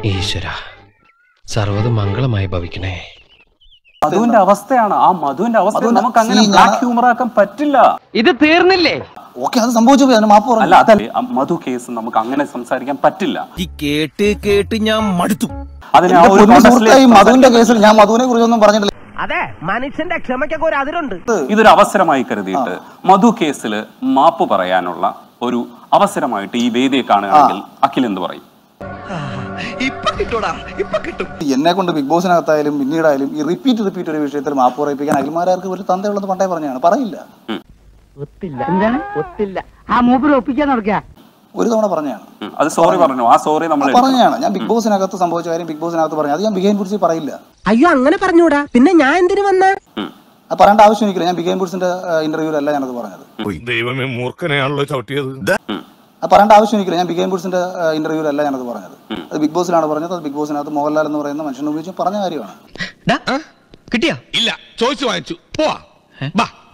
ഈശ്വര സർവ്വത് മംഗളമായി ഭവിക്കണേ മധുവിന്റെ അവസ്ഥയാണ് ആ മധുവിന്റെ അവസ്ഥ മധുവിന്റെ- നമുക്ക് അങ്ങനെ ഈ ബ്ലാക്ക് ഞാൻ- ഹ്യൂമർ ആക്കാൻ പറ്റില്ല ഇത് തീർന്നില്ലേ ഓക്കെ അത് സംഭവിച്ചു പോയി അതിന് മാപ്പ് പറഞ്ഞു അല്ല അതല്ലേ ആ മധു കേസ് നമുക്ക് അങ്ങനെ സംസാരിക്കാൻ പറ്റില്ല ഈ കേട്ട് കേട്ട് ഞാൻ മടുത്തു അതിന് ആ എന്റെ ഒരു പൊന്നു context സുഹൃത്തേ, ഈ ലേക്ക് മധുവിന്റെ കേസിൽ ഞാൻ മധുവിനെ കുറിച്ചൊന്നും പറഞ്ഞിട്ടില്ല അതെ മനുഷ്യന്റെ ക്ഷമയ്ക്കൊക്കെ ഒരു അതിരുണ്ട് ഇതൊരു അവസരമായി കരുതിയിട്ട് മധു കേസിൽ മാപ്പ് പറയാനുള്ള ഒരു അവസരമായിട്ട് ഈ വേദിയെ കാണുകയാണെങ്കിൽ അഖിൽ എന്ത് പറയും എന്നെ കൊണ്ട് ബിഗ് ബോസിനകത്തായാലും പിന്നീടായാലും ഈ റിപ്പീറ്റ് റിപ്പീറ്റ് ഒരു വിഷയത്തിൽ മാപ്പ് പറയിപ്പിക്കാൻ അഖിൽമാരാർക്ക് ഒരു തന്തയുള്ളത് പണ്ടേ പറഞ്ഞാണ് പറയില്ല ഒത്തില്ല എന്താണ് ഒത്തില്ല ആ മൂപ്പര് ഒപ്പിക്കാൻ നടക്കുക ഒരു തവണ പറഞ്ഞാണ് ഉം. അത് സോറി പറഞ്ഞു ആ സോറി നമ്മൾ എടുക്കണം. പറഞ്ഞാണ് ഞാൻ ബിഗ് ബോസിനകത്ത് സംഭവിച്ച കാര്യം ബിഗ് ബോസിനകത്ത് പറഞ്ഞു അത് ഞാൻ ബിഗൈൻ കുറിച്ച് പറയില്ല അയ്യോ അങ്ങനെ പറഞ്ഞൂടാ പിന്നെ ഞാൻ എന്തിനു വന്ന ഉം. അത് പറയേണ്ട ആവശ്യം എനിക്കില്ല ഞാൻ ബിഗൈൻ ബുഡ്സിന്റെ ഇന്റർവ്യൂലല്ല ഞാനത് പറഞ്ഞത് ദൈവമേ മൂർഖനെയാണല്ലോ ചവിട്ടിയത് അത് പറയേണ്ട ആവശ്യം എനിക്കില്ല ഞാൻ ബിഗൈൻ ബുഡ്സിന്റെ ഇന്റർവ്യൂലല്ല ഞാനത് പറഞ്ഞത് അത് ബിഗ് ബോസിലാണ് പറഞ്ഞത് അത് ബിഗ് ബോസിനകത്ത് മോഹൻലാൽ എന്ന് പറയുന്ന മനുഷ്യനെ ഉപയോഗിച്ച് പറഞ്ഞ കാര്യമാണ് കിട്ടിയാ ഇല്ല ചോദിച്ചു വാങ്ങിച്ചു പോവാ ബാ